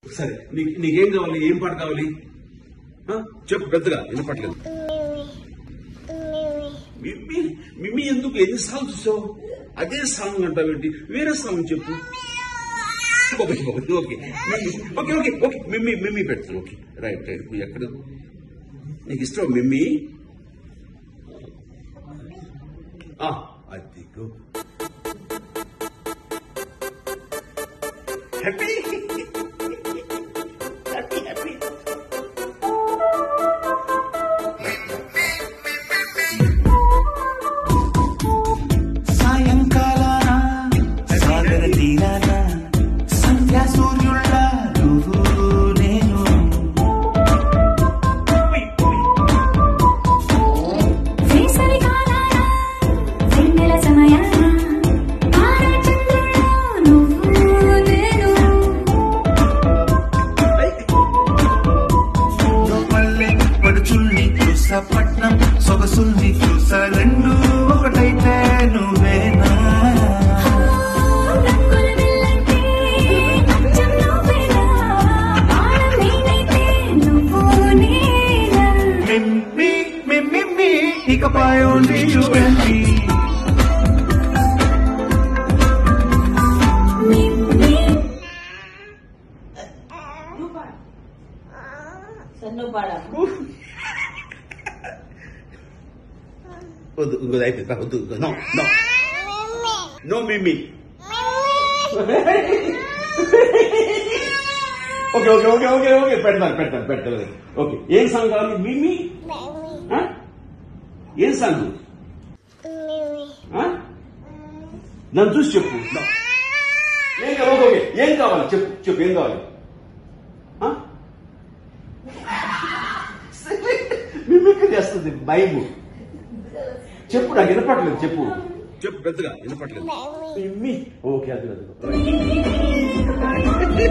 సరే నీకు నీకేం కావాలి ఏం పాట కావాలి ఆ? చెప్పు పెద్దగా వినపట్లేదు మిమ్మీ మిమ్మీ ఎందుకు ఎన్నిసార్లు చూసావు అదే సాంగ్ అంటావేంటి వేరే సాంగ్ చెప్పు ఓకే ఓకే ఓకే మిమ్మీ, ఓకే ఓకే ఓకే మిమ్మీ మిమ్మీ పెట్టు ఓకే రైట్ రైట్ నువ్వు ఎక్కడ నీకు ఇష్టం మిమ్మీ ఆ, అదిగో హ్యాపీ హ్యాపీ హ్యాపీ సాయంకాలాన సాగర తీరాన సంధ్యా సూర్యుళ్ళ నువ్వు నేను వేసవి కాలాన వెన్నెల సమయాన తారాచంద్రుల్లో నువ్వు నేను పల్లె పడుచుల్ని చూసా పట్నం సొగసుల్ని చూసా రెండు ఒకటైతే నువ్వేనా రంగుల వెల్లంటే అచ్చం నువ్వేనా ఆనం నేనైతే నువ్వు నేనా మిమ్మి మిమ్మి ఇకపై ఓన్లీ యు అండ్ మీ మిమ్మీ సన్ను పాడా వద్దు ఇంకోది అయిపోయింది రా, వద్దు నో నో నో మిమ్మీ okay okay okay okay okay పెడతాను పెడతాను పెడతాను ఓకే ఏం సాంగ్ కావాలి మిమ్మీ ఆ? ఏం సాంగ్ ఆ? నన్ను చూసి చెప్పు No. ఏం కావాలి ఓకే ఓకే ఏం కావాలి చెప్పు చెప్పు ఏం కావాలి ఆ? మిమిక్రీ చేస్తుంది భయము చెప్పు నాకు వినపట్లేదు చెప్పు చెప్పు పెద్దగా వినపట్లేదు మిమ్మీ ఓకే అది అది